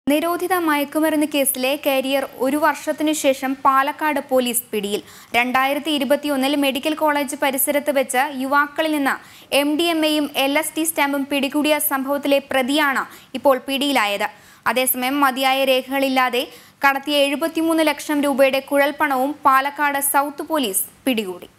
നിരോധിത മയക്കുമരുന്ന് കേസിലെ കരിയർ ഒരു വർഷത്തിനു ശേഷം പാലക്കാട് പോലീസ് പിടിയിൽ രണ്ടായിരത്തി ഇരുപത്തിയൊന്നിൽ മെഡിക്കൽ കോളേജ് പരിസരത്ത് വെച്ച് യുവാക്കളിൽ നിന്ന് എം ഡി എം എയും എൽ എസ് ടി സ്റ്റാമ്പും പിടികൂടിയ സംഭവത്തിലെ പ്രതിയാണ് ഇപ്പോൾ പിടിയിലായത് അതേസമയം മതിയായ രേഖകളില്ലാതെ കടത്തിയ എഴുപത്തിമൂന്ന് ലക്ഷം രൂപയുടെ കുഴൽപ്പണവും പാലക്കാട് സൗത്ത് പോലീസ് പിടികൂടി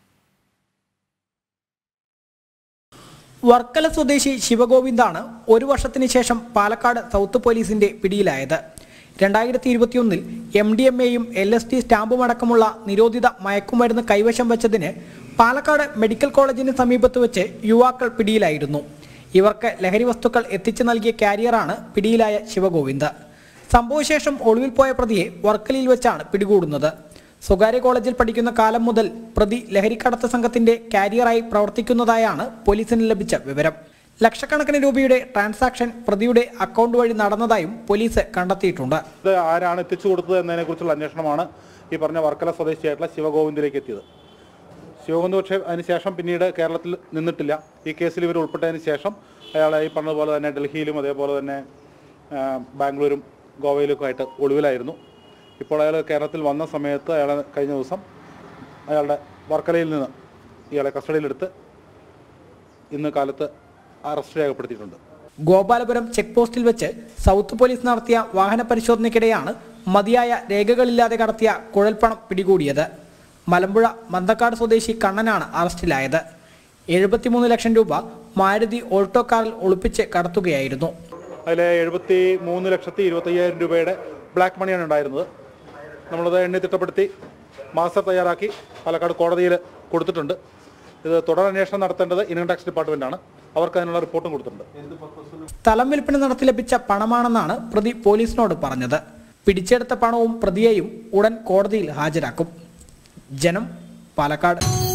വർക്കല സ്വദേശി ശിവഗോവിന്ദാണ് ഒരു വർഷത്തിന് ശേഷം പാലക്കാട് സൗത്ത് പോലീസിന്റെ പിടിയിലായത് രണ്ടായിരത്തി ഇരുപത്തിയൊന്നിൽ എം ഡി എം എയും എൽ എസ് ടി സ്റ്റാമ്പും അടക്കമുള്ള നിരോധിത മയക്കുമരുന്ന് കൈവശം വെച്ചതിന് പാലക്കാട് മെഡിക്കൽ കോളേജിന് സമീപത്ത് വെച്ച് യുവാക്കൾ പിടിയിലായിരുന്നു ഇവർക്ക് ലഹരി വസ്തുക്കൾ എത്തിച്ചു നൽകിയ കാരിയറാണ് പിടിയിലായ ശിവഗോവിന്ദ് സംഭവശേഷം ഒളിവിൽ പോയ പ്രതിയെ വർക്കലയിൽ വെച്ചാണ് പിടികൂടുന്നത് സ്വകാര്യ കോളേജിൽ പഠിക്കുന്ന കാലം മുതൽ പ്രതി ലഹരിക്കടത്ത് സംഘത്തിന്റെ കാരിയറായി പ്രവർത്തിക്കുന്നതായാണ് പോലീസിന് ലഭിച്ച വിവരം ലക്ഷക്കണക്കിന് രൂപയുടെ ട്രാൻസാക്ഷൻ പ്രതിയുടെ അക്കൗണ്ട് വഴി നടന്നതായും പോലീസ് കണ്ടെത്തിയിട്ടുണ്ട് ഇത് ആരാണ് എത്തിച്ചു കൊടുത്തത് എന്നതിനെക്കുറിച്ചുള്ള അന്വേഷണമാണ് ഈ പറഞ്ഞ വർക്കല സ്വദേശിയായിട്ടുള്ള ശിവഗോവിന്ദിലേക്ക് എത്തിയത് ശിവഗോവിന്ദ് പക്ഷേ അതിനുശേഷം പിന്നീട് കേരളത്തിൽ നിന്നിട്ടില്ല ഈ കേസിൽ ഇവർ ഉൾപ്പെട്ടതിന് ശേഷം അയാളെ ഈ പറഞ്ഞതുപോലെ തന്നെ ഡൽഹിയിലും അതേപോലെ തന്നെ ആ, ബാംഗ്ലൂരും ഗോവയിലൊക്കെ ആയിട്ട് ഒളിവിലായിരുന്നു ഇപ്പോൾ അയാൾ കേരളത്തിൽ വന്ന സമയത്ത് അയാളെ കഴിഞ്ഞ ദിവസം അയാളുടെ വർക്കലയിൽ നിന്ന് ഇയാളെ കസ്റ്റഡിയിലെടുത്ത് ഇന്ന് കാലത്ത് അറസ്റ്റ് രേഖപ്പെടുത്തിയിട്ടുണ്ട് ഗോപാലപുരം ചെക്ക് പോസ്റ്റിൽ വെച്ച് സൗത്ത് പോലീസ് നടത്തിയ വാഹന പരിശോധനയ്ക്കിടെയാണ് മതിയായ രേഖകളില്ലാതെ കടത്തിയ കുഴൽപ്പണം പിടികൂടിയത് മലമ്പുഴ മന്തക്കാട് സ്വദേശി കണ്ണനാണ് അറസ്റ്റിലായത് എഴുപത്തിമൂന്ന് ലക്ഷം രൂപ മാരുതി ഓൾട്ടോ കാറിൽ ഒളിപ്പിച്ച് കടത്തുകയായിരുന്നു അതിൽ എഴുപത്തി മൂന്ന് ലക്ഷത്തി ഇരുപത്തയ്യായിരം രൂപയുടെ ബ്ലാക്ക് മണിയാണ് ഉണ്ടായിരുന്നത് നമ്മളത് എണ്ണി തിട്ടപ്പെടുത്തി മാസ്റ്റർ തയ്യാറാക്കി പാലക്കാട് കോടതിയിൽ കൊടുത്തിട്ടുണ്ട് ഇത് തുടരന്വേഷണം നടത്തേണ്ടത് ഇൻകം ടാക്സ് ഡിപ്പാർട്ട്മെൻറ്റാണ് അവർക്ക് അതിനുള്ള റിപ്പോർട്ടും കൊടുത്തിട്ടുണ്ട് സ്ഥലം വിൽപ്പന നടത്തി ലഭിച്ച പണമാണെന്നാണ് പ്രതി പോലീസിനോട് പറഞ്ഞത് പിടിച്ചെടുത്ത പണവും പ്രതിയെയും ഉടൻ കോടതിയിൽ ഹാജരാക്കും ജനം പാലക്കാട്